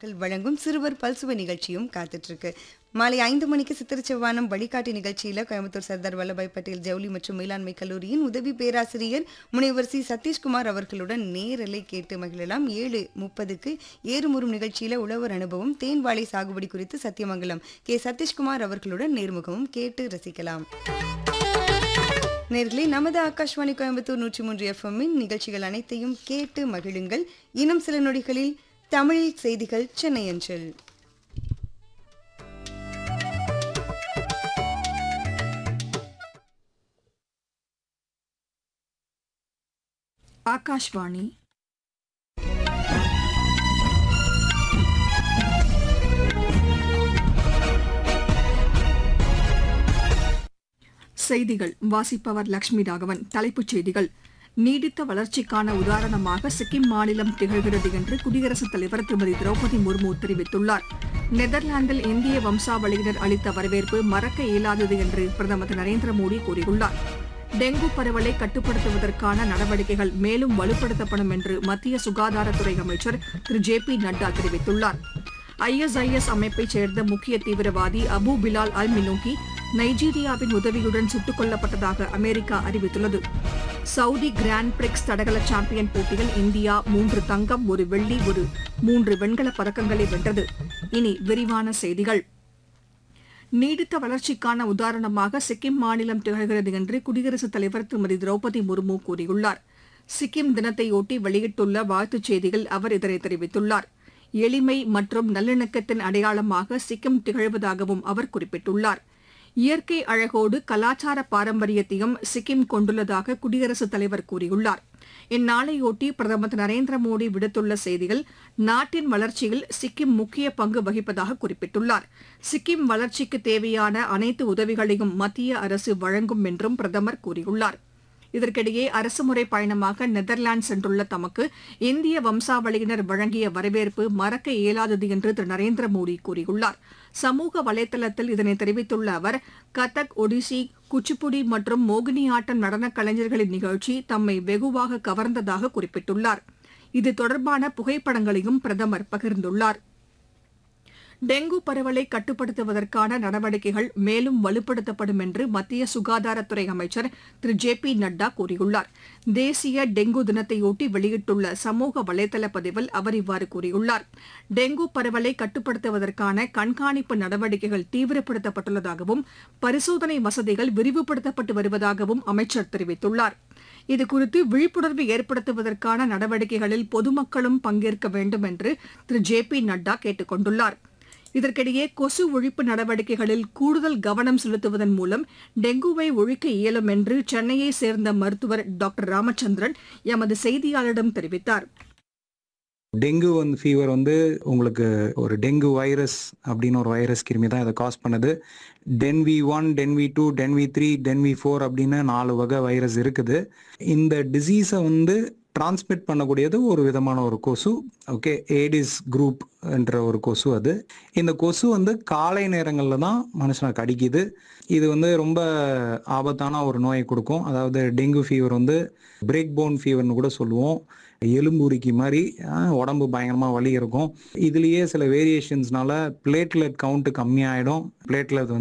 நாட்கள் வழங்கும் சிறுவர் பல்சுவை நிகழ்ச்சியும் காத்துட்டு இருக்கு மாலை ஐந்து மணிக்கு சித்திரச்செவ்வானம் வழிகாட்டி நிகழ்ச்சியில கோயம்புத்தூர் சர்தார் வல்லபாய் பட்டேல் ஜவுளி மற்றும் மேலாண்மை கல்லூரியின் உதவி பேராசிரியர் முனைவர் சி சதீஷ்குமார் அவர்களுடன் நேரலை கேட்டு மகிழலாம் ஏழு முப்பதுக்கு ஏறுமுறும் நிகழ்ச்சியில உழவர் அனுபவம் தேன் வாழை சாகுபடி குறித்து சத்தியமங்கலம் கே சதீஷ்குமார் அவர்களுடன் நேர்முகமும் கேட்டு ரசிக்கலாம் நேர்களே நமது ஆகாஷ்வாணி கோயம்புத்தூர் நூற்றி மூன்று எஃப்எம்மின் நிகழ்ச்சிகள் அனைத்தையும் கேட்டு மகிழுங்கள் இன்னும் சில நொடிகளில் தமிழில் செய்திகள் சென்னை அஞ்சல் ஆகாஷ்வாணி செய்திகள் வாசிப்பவர் லட்சுமி ராகவன் தலைப்புச் செய்திகள் நீடித்த வளர்ச்சிக்கான உதாரணமாக சிக்கிம் மாநிலம் திகழ்கிறது என்று குடியரசுத் தலைவர் திருமதி திரௌபதி முர்மு தெரிவித்துள்ளார் நெதர்லாந்தில் இந்திய வம்சாவளியினர் அளித்த வரவேற்பு மறக்க இயலாதது என்று பிரதமர் திரு நரேந்திர மோடி கூறியுள்ளார் டெங்கு பரவலை கட்டுப்படுத்துவதற்கான நடவடிக்கைகள் மேலும் வலுப்படுத்தப்படும் என்று மத்திய சுகாதாரத்துறை அமைச்சர் திரு ஜே பி நட்டா தெரிவித்துள்ளார் ஐஎஸ்ஐஎஸ் அமைப்பைச் சேர்ந்த முக்கிய தீவிரவாதி அபு பிலால் அல் மினூகி நைஜீரியாவின் உதவியுடன் சுட்டுக் கொல்லப்பட்டதாக அமெரிக்கா அறிவித்துள்ளது சவுதி கிராண்ட் பிரிக்ஸ் தடகள சாம்பியன் போட்டியில் இந்தியா மூன்று தங்கம் ஒரு வெள்ளி ஒரு மூன்று வெண்கலப் பதக்கங்களை வென்றது இனி விரிவான செய்திகள் நீடித்த வளர்ச்சிக்கான உதாரணமாக சிக்கிம் மாநிலம் திகழ்கிறது என்று குடியரசுத் தலைவர் திருமதி திரௌபதி முர்மு கூறியுள்ளார் சிக்கிம் தினத்தையொட்டி வெளியிட்டுள்ள வாழ்த்துச் செய்தியில் அவர் இதனை தெரிவித்துள்ளார் எளிமை மற்றும் நல்லிணக்கத்தின் அடையாளமாக சிக்கிம் திகழ்வதாகவும் அவர் குறிப்பிட்டுள்ளார் இயற்கை அழகோடு கலாச்சார பாரம்பரியத்தையும் சிக்கிம் கொண்டுள்ளதாக குடியரசுத் தலைவர் கூறியுள்ளார் இந்நாளையொட்டி பிரதமர் திரு நரேந்திர மோடி விடுத்துள்ள செய்தியில் நாட்டின் வளர்ச்சியில் சிக்கிம் முக்கிய பங்கு வகிப்பதாக குறிப்பிட்டுள்ளார் சிக்கிம் வளர்ச்சிக்கு தேவையான அனைத்து உதவிகளையும் மத்திய அரசு வழங்கும் என்றும் பிரதமர் கூறியுள்ளார் இதற்கிடையே அரசுமுறை பயணமாக நெதர்லாந்து சென்றுள்ள தமக்கு இந்திய வம்சாவளியினர் வழங்கிய வரவேற்பு மறக்க இயலாதது என்று திரு நரேந்திர மோடி கூறியுள்ளார் சமூக வலைதளத்தில் இதனை தெரிவித்துள்ள அவர் கதக் ஒடிசி குச்சிப்புடி மற்றும் மோகினியாட்டம் நடனக் கலைஞர்களின் நிகழ்ச்சி தம்மை வெகுவாக கவர்ந்ததாக குறிப்பிட்டுள்ளார் இது தொடர்பான புகைப்படங்களையும் பிரதமர் பகிர்ந்துள்ளார் டெங்கு பரவலை கட்டுப்படுத்துவதற்கான நடவடிக்கைகள் மேலும் வலுப்படுத்தப்படும் என்று மத்திய சுகாதாரத்துறை அமைச்சர் திரு ஜே பி நட்டா கூறியுள்ளார் தேசிய டெங்கு தினத்தையொட்டி வெளியிட்டுள்ள சமூக வலைதள பதிவில் அவர் இவ்வாறு கூறியுள்ளார் டெங்கு பரவலை கட்டுப்படுத்துவதற்கான கண்காணிப்பு நடவடிக்கைகள் தீவிரப்படுத்தப்பட்டுள்ளதாகவும் பரிசோதனை வசதிகள் விரிவுபடுத்தப்பட்டு வருவதாகவும் அமைச்சர் தெரிவித்துள்ளார் இதுகுறித்து விழிப்புணர்வு ஏற்படுத்துவதற்கான நடவடிக்கைகளில் பொதுமக்களும் பங்கேற்க வேண்டும் என்று திரு ஜே பி நட்டா கேட்டுக் கொண்டுள்ளார் இதற்கிடையே கொசு ஒழிப்பு நடவடிக்கைகளில் கூடுதல் கவனம் செலுத்துவதன் மூலம் டெங்குவை ஒழிக்க இயலும் என்று சென்னையை சேர்ந்த மருத்துவர் டாக்டர் ராமச்சந்திரன் எமது செய்தியாளரிடம் தெரிவித்தார் டெங்கு வந்து ஃபீவர் வந்து உங்களுக்கு ஒரு டெங்கு வைரஸ் அப்படின்னு ஒரு வைரஸ் கிருமி தான் இதை காஸ் பண்ணுது den V one den V two den V three den V four அப்படின்னு நாலு வகை வைரஸ் இருக்குது இந்த டிசீஸை வந்து டிரான்ஸ்மிட் பண்ணக்கூடியது ஒரு விதமான ஒரு கொசு ஓகே ஏடிஸ் குரூப் என்ற ஒரு கொசு அது இந்த கொசு வந்து காலை நேரங்களில் தான் மனுஷனை கடிக்குது இது வந்து ரொம்ப ஆபத்தான ஒரு நோயை கொடுக்கும் அதாவது டெங்கு ஃபீவர் வந்து பிரேக் போன் ஃபீவர்னு கூட சொல்லுவோம் எலும்புரிக்கி மாதிரி ஆஹ், உடம்பு பயங்கரமாக வலி இருக்கும் இதுலேயே சில வேரியேஷன்ஸ்னால பிளேட்லெட் கவுண்ட் கம்மியாயிடும் பிளேட்லெட் வந்து